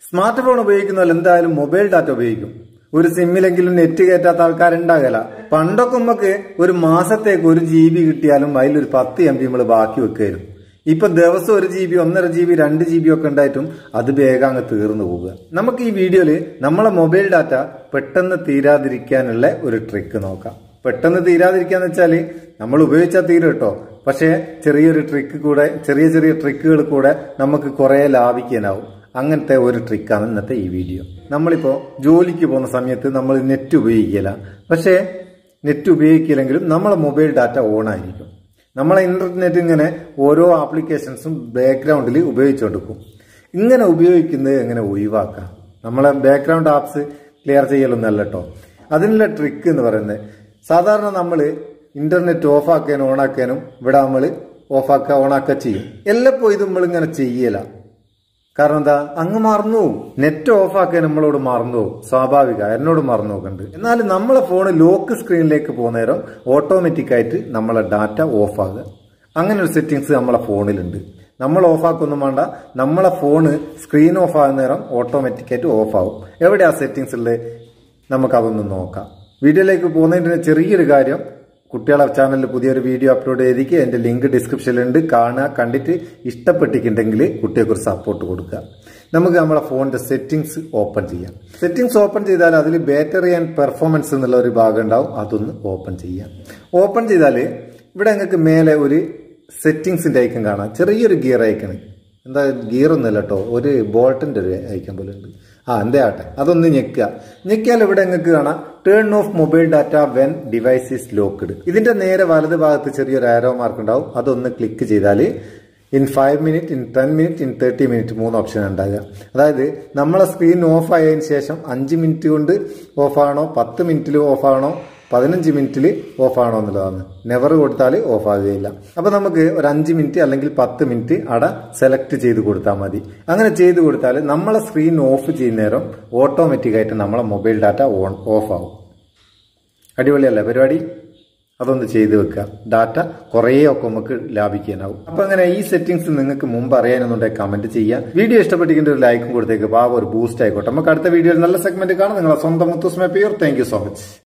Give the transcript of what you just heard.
smart phone ഉപയോഗിക്കുന്നവർ എന്തായാലും mobile data ഉപയോഗിക്കും ഒരു സിമ്മിലെങ്കിലും നെറ്റ് കയറ്റാത്ത ആൾക്കാരുണ്ടാകല പണ്ടൊക്കെ നമുക്ക് ഒരു മാസത്തേക്ക് ഒരു ജി ബി കിട്ടിയാലും അതിലൊരു പത്ത് എം ബി നമ്മൾ ബാക്കി വെക്കായിരുന്നു ഇപ്പൊ ദിവസം ഒരു ജി ബി ഒന്നര ജി ബി രണ്ട് ജി ബി ഒക്കെ ഉണ്ടായിട്ടും അത് വേഗം അങ്ങ് തീർന്നു പോവുക നമുക്ക് ഈ വീഡിയോയിൽ നമ്മളെ മൊബൈൽ ഡാറ്റ പെട്ടെന്ന് തീരാതിരിക്കാനുള്ള ഒരു ട്രിക്ക് നോക്കാം പെട്ടെന്ന് തീരാതിരിക്കാന്ന് വെച്ചാൽ നമ്മൾ ഉപയോഗിച്ചാൽ തീരും കേട്ടോ പക്ഷേ ചെറിയൊരു ട്രിക്ക് കൂടെ ചെറിയ ചെറിയ ട്രിക്കുകൾ കൂടെ നമുക്ക് കുറെ ലാഭിക്കാനാവും അങ്ങനത്തെ ഒരു ട്രിക്കാണ് ഇന്നത്തെ ഈ വീഡിയോ നമ്മളിപ്പോൾ ജോലിക്ക് പോകുന്ന സമയത്ത് നമ്മൾ നെറ്റ് ഉപയോഗിക്കില്ല പക്ഷേ നെറ്റ് ഉപയോഗിക്കില്ലെങ്കിലും നമ്മളെ മൊബൈൽ ഡാറ്റ ഓൺ ആയിരിക്കും നമ്മളെ ഇന്റർനെറ്റ് ഇങ്ങനെ ഓരോ ആപ്ലിക്കേഷൻസും ബാക്ക്ഗ്രൗണ്ടിൽ ഉപയോഗിച്ചുകൊണ്ടിരിക്കും ഇങ്ങനെ ഉപയോഗിക്കുന്നത് എങ്ങനെ ഒഴിവാക്കാം നമ്മളെ ബാക്ക്ഗ്രൗണ്ട് ആപ്സ് ക്ലിയർ ചെയ്യലൊന്നല്ല കേട്ടോ അതിനുള്ള ട്രിക്ക് എന്ന് പറയുന്നത് സാധാരണ നമ്മൾ ഇന്റർനെറ്റ് ഓഫ് ആക്കാനും ഓൺ ആക്കാനും ഇവിടെ നമ്മൾ ഓഫാക്കുക ഓണാക്കുക ചെയ്യും എല്ലപ്പോ ഇത് നമ്മളിങ്ങനെ ചെയ്യല കാരണം എന്താ അങ്ങ് മറന്നു പോകും നെറ്റ് ഓഫ് ആക്കാൻ നമ്മളോട് മറന്നു പോകും സ്വാഭാവിക എന്നോട് മറന്നു നോക്കണ്ട് എന്നാൽ നമ്മളെ ഫോൺ ലോക്ക് സ്ക്രീനിലേക്ക് പോകുന്നേരം ഓട്ടോമാറ്റിക് ആയിട്ട് നമ്മളെ ഡാറ്റ ഓഫ് ആകുക അങ്ങനെ ഒരു സെറ്റിങ്സ് നമ്മളെ ഫോണിലുണ്ട് നമ്മൾ ഓഫ് ആക്കൊന്നും വേണ്ട നമ്മളെ ഫോണ് സ്ക്രീൻ ഓഫ് ആകുന്ന നേരം ഓട്ടോമാറ്റിക് ആയിട്ട് ഓഫ് ആവും എവിടെ ആ സെറ്റിങ്സ് ഉള്ളത് നമുക്ക് അതൊന്ന് നോക്കാം വീഡിയോയിലേക്ക് പോകുന്നതിന് ചെറിയൊരു കാര്യം കുട്ടികളെ ചാനലിൽ പുതിയൊരു വീഡിയോ അപ്ലോഡ് ചെയ്തിരിക്കുക എൻ്റെ ലിങ്ക് ഡിസ്ക്രിപ്ഷനിലുണ്ട് കാണുക കണ്ടിട്ട് ഇഷ്ടപ്പെട്ടിട്ടുണ്ടെങ്കിൽ കുട്ടികൾക്ക് ഒരു സപ്പോർട്ട് കൊടുക്കുക നമുക്ക് നമ്മളെ ഫോണിന്റെ സെറ്റിംഗ്സ് ഓപ്പൺ ചെയ്യാം സെറ്റിംഗ്സ് ഓപ്പൺ ചെയ്താൽ അതിൽ ബാറ്ററി ആൻഡ് പെർഫോമൻസ് എന്നുള്ള ഒരു ഭാഗം ഉണ്ടാവും അതൊന്ന് ഓപ്പൺ ചെയ്യാം ഓപ്പൺ ചെയ്താൽ ഇവിടെ നിങ്ങൾക്ക് മേലെ ഒരു സെറ്റിംഗ്സിന്റെ ഐക്കൺ കാണാം ചെറിയൊരു ഗിയർ ഐക്കൺ എന്താ ഗിയർ ഒന്നുമല്ല കേട്ടോ ഒരു ബോൾട്ടിന്റെ ഒരു ഐക്കൺ പോലെ ഉണ്ട് ആ എന്തേ ആട്ടെ അതൊന്ന് ഞെക്കുക ഞെക്കിയാൽ ഇവിടെ നിങ്ങൾക്ക് കാണാം turn off mobile data when device is locked ഇതിന്റെ നേരെ വലത് ഭാഗത്ത് ചെറിയൊരു ആരോ മാർക്ക് ഉണ്ടാവും അതൊന്ന് ക്ലിക്ക് ചെയ്താൽ in five minute in ten minute in thirty minute മൂന്ന് ഓപ്ഷൻ ഉണ്ടാകുക അതായത് നമ്മളെ സ്ക്രീൻ ഓഫ് ആയതിനു ശേഷം അഞ്ച് മിനിറ്റ് കൊണ്ട് ഓഫ് ആണോ പത്ത് മിനിറ്റിൽ ഓഫ് ആണോ പതിനഞ്ച് മിനിറ്റിൽ ഓഫ് ആണോ എന്നുള്ളതാണ് നെവർ കൊടുത്താൽ ഓഫ് ആകുകയില്ല അപ്പൊ നമുക്ക് ഒരു അഞ്ച് മിനിറ്റ് അല്ലെങ്കിൽ പത്ത് മിനിറ്റ് അട സെലക്ട് ചെയ്ത് കൊടുത്താൽ മതി അങ്ങനെ ചെയ്ത് കൊടുത്താൽ നമ്മളെ സ്ക്രീൻ ഓഫ് ചെയ്യുന്ന നേരം ഓട്ടോമാറ്റിക് ആയിട്ട് നമ്മളെ മൊബൈൽ ഡാറ്റ ഓൺ ഓഫ് ആവും അടിപൊളിയല്ലേ പരിപാടി അതൊന്ന് ചെയ്തു വെക്കുക ഡാറ്റ കുറേയൊക്കെ നമുക്ക് ലാഭിക്കാനാവും അപ്പൊ അങ്ങനെ ഈ സെറ്റിംഗ്സ് നിങ്ങൾക്ക് മുമ്പ് അറിയാനെന്നുണ്ടെങ്കിൽ കമന്റ് ചെയ്യാം വീഡിയോ ഇഷ്ടപ്പെട്ടിട്ട് ഒരു ലൈക്കും കൊടുത്തേക്ക് പാവ ഒരു ബൂസ്റ്റ് ആയിക്കോട്ടെ നമുക്ക് അടുത്ത വീഡിയോയിൽ നല്ല സെഗ്മെന്റ് കാണാം നിങ്ങളെ സ്വന്തം മുത്തുസ്മ പ്യൂർ താങ്ക് യു സോ മച്ച്